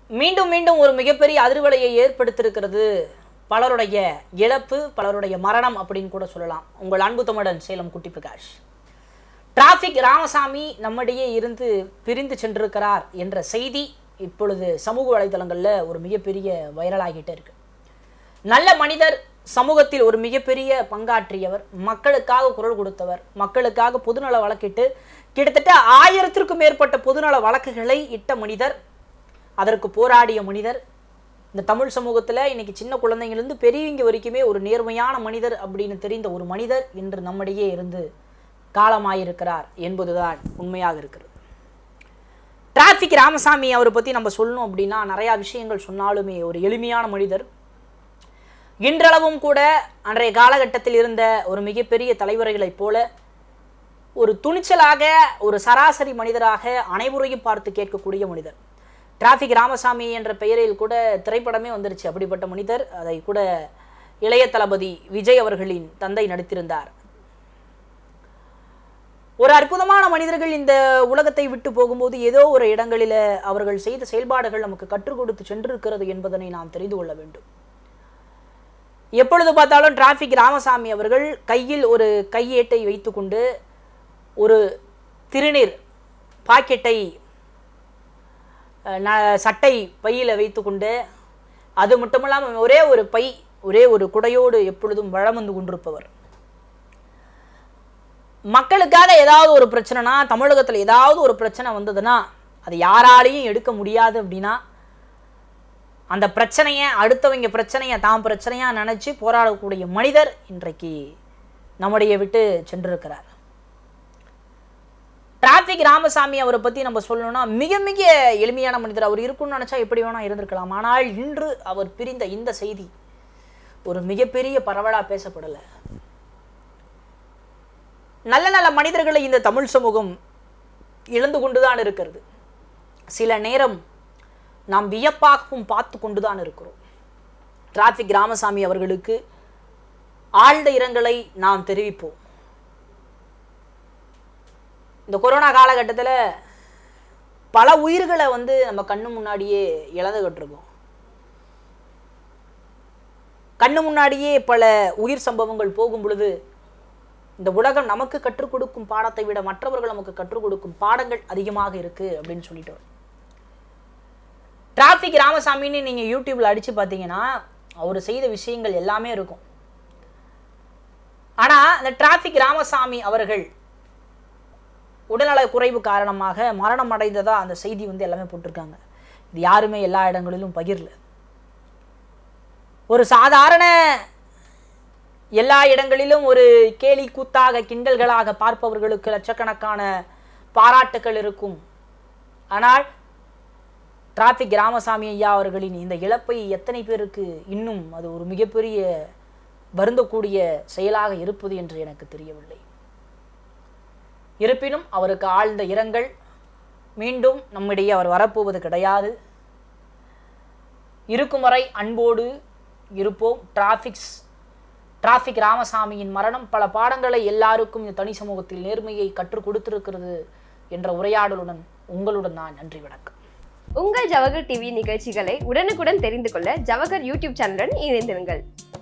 மீண்டும் மீண்டும் ஒரு மிகப்பெரிய அதிர்வலையை ஏற்படுத்தியிருக்கிறது பலருடைய இழப்பு பலருடைய மரணம் அப்படின்னு கூட சொல்லலாம் உங்கள் அன்பு தமிழன் சேலம் குட்டி பிரகாஷ் டிராஃபிக் ராமசாமி நம்மிடையே இருந்து பிரிந்து சென்றிருக்கிறார் என்ற செய்தி இப்பொழுது சமூக வலைதளங்களில் ஒரு மிகப்பெரிய வைரலாகிட்டே இருக்கு நல்ல மனிதர் சமூகத்தில் ஒரு மிகப்பெரிய பங்காற்றியவர் மக்களுக்காக குரல் கொடுத்தவர் மக்களுக்காக பொதுநல வழக்கிட்டு கிட்டத்தட்ட ஆயிரத்திற்கும் மேற்பட்ட பொதுநல வழக்குகளை இட்ட மனிதர் அதற்கு போராடிய மனிதர் இந்த தமிழ் சமூகத்தில் இன்னைக்கு சின்ன குழந்தைங்கள்லேருந்து பெரியவங்க வரைக்குமே ஒரு நேர்மையான மனிதர் அப்படின்னு தெரிந்த ஒரு மனிதர் இன்று நம்மிடையே இருந்து காலமாயிருக்கிறார் என்பதுதான் உண்மையாக இருக்கிறது டிராஃபிக் ராமசாமி அவரை பற்றி நம்ம சொல்லணும் அப்படின்னா நிறையா விஷயங்கள் சொன்னாலுமே ஒரு எளிமையான மனிதர் இன்றளவும் கூட அன்றைய காலகட்டத்தில் இருந்த ஒரு மிகப்பெரிய தலைவர்களைப் போல ஒரு துணிச்சலாக ஒரு சராசரி மனிதராக அனைவரையும் பார்த்து கேட்கக்கூடிய மனிதர் டிராஃபிக் ராமசாமி என்ற பெயரில் கூட திரைப்படமே வந்துருச்சு அப்படிப்பட்ட மனிதர் அதை கூட இளைய தளபதி விஜய் அவர்களின் தந்தை நடித்திருந்தார் ஒரு அற்புதமான மனிதர்கள் இந்த உலகத்தை விட்டு போகும்போது ஏதோ ஒரு இடங்களில் அவர்கள் செய்த செயல்பாடுகள் நமக்கு கற்றுக் கொடுத்து சென்றிருக்கிறது என்பதனை நாம் தெரிந்து கொள்ள வேண்டும் எப்பொழுது பார்த்தாலும் டிராஃபிக் ராமசாமி அவர்கள் கையில் ஒரு கையேட்டை வைத்துக்கொண்டு ஒரு திருநீர் பாக்கெட்டை அஹ், ந- சட்டை பையில் வைத்துக்கொண்டு அது மட்டுமில்லாமல் ஒரே ஒரு பை ஒரே ஒரு குடையோடு எப்பொழுதும் வளம் வந்து கொண்டிருப்பவர் மக்களுக்காக ஏதாவது ஒரு பிரச்சனைனா தமிழகத்தில் ஏதாவது ஒரு பிரச்சனை வந்ததுன்னா அது யாராலையும் எடுக்க முடியாது அப்படின்னா அந்த பிரச்சனையை அடுத்தவங்க பிரச்சனையை தான் பிரச்சனையா நினைச்சு போராடக்கூடிய மனிதர் இன்றைக்கு நம்முடைய விட்டு சென்றிருக்கிறார் டிராஃபிக் ராமசாமி அவரை பத்தி நம்ம சொல்லணும்னா மிக மிக எளிமையான மனிதர் அவர் இருக்கும்னு நினைச்சா எப்படி வேணா இருந்திருக்கலாம் ஆனால் இன்று அவர் பிரிந்த இந்த செய்தி ஒரு மிகப்பெரிய பரவலா பேசப்படல நல்ல நல்ல மனிதர்களை இந்த தமிழ் சமூகம் இழந்து கொண்டுதான் இருக்கிறது சில நேரம் நாம் வியப்பாகவும் பார்த்து கொண்டுதான் இருக்கிறோம் டிராஃபிக் ராமசாமி அவர்களுக்கு ஆழ்ந்த இரங்கலை நாம் தெரிவிப்போம் இந்த கொரோனா காலகட்டத்தில் பல உயிர்களை வந்து நம்ம கண்ணு முன்னாடியே இழந்துகிட்டு இருக்கோம் கண்ணு முன்னாடியே பல உயிர் சம்பவங்கள் போகும் பொழுது இந்த உலகம் நமக்கு கற்றுக் கொடுக்கும் பாடத்தை விட மற்றவர்கள் நமக்கு கற்றுக் கொடுக்கும் பாடங்கள் அதிகமாக இருக்கு அப்படின்னு சொல்லிட்டு டிராஃபிக் ராமசாமின்னு நீங்கள் யூடியூப்ல அடிச்சு பார்த்தீங்கன்னா அவர் செய்த விஷயங்கள் எல்லாமே இருக்கும் ஆனா அந்த டிராஃபிக் ராமசாமி அவர்கள் உடல்நல குறைவு காரணமாக மரணம் அடைந்ததா அந்த செய்தி வந்து எல்லாமே போட்டிருக்காங்க இது யாருமே எல்லா இடங்களிலும் பகிரல ஒரு சாதாரண எல்லா இடங்களிலும் ஒரு கேலி கூத்தாக கிண்டல்களாக பார்ப்பவர்களுக்கு லட்சக்கணக்கான பாராட்டுக்கள் இருக்கும் ஆனால் டிராஃபிக் ராமசாமி ஐயா அவர்களின் இந்த இழப்பை எத்தனை பேருக்கு இன்னும் அது ஒரு மிகப்பெரிய வருந்தக்கூடிய செயலாக இருப்பது என்று எனக்கு தெரியவில்லை இருப்பினும் அவருக்கு ஆழ்ந்த இரங்கல் மீண்டும் நம்மிடையே அவர் வரப்போவது கிடையாது இருக்கும் வரை அன்போடு இருப்போம் டிராஃபிக்ஸ் டிராஃபிக் ராமசாமியின் மரணம் பல பாடங்களை எல்லாருக்கும் இந்த தனி சமூகத்தில் நேர்மையை கற்றுக் கொடுத்திருக்கிறது என்ற உரையாடலுடன் உங்களுடன் நான் நன்றி வணக்கம் உங்கள் ஜவஹர் டிவி நிகழ்ச்சிகளை உடனுக்குடன் தெரிந்து கொள்ள ஜவஹர் யூடியூப் சேனலுடன் இணைந்திருங்கள்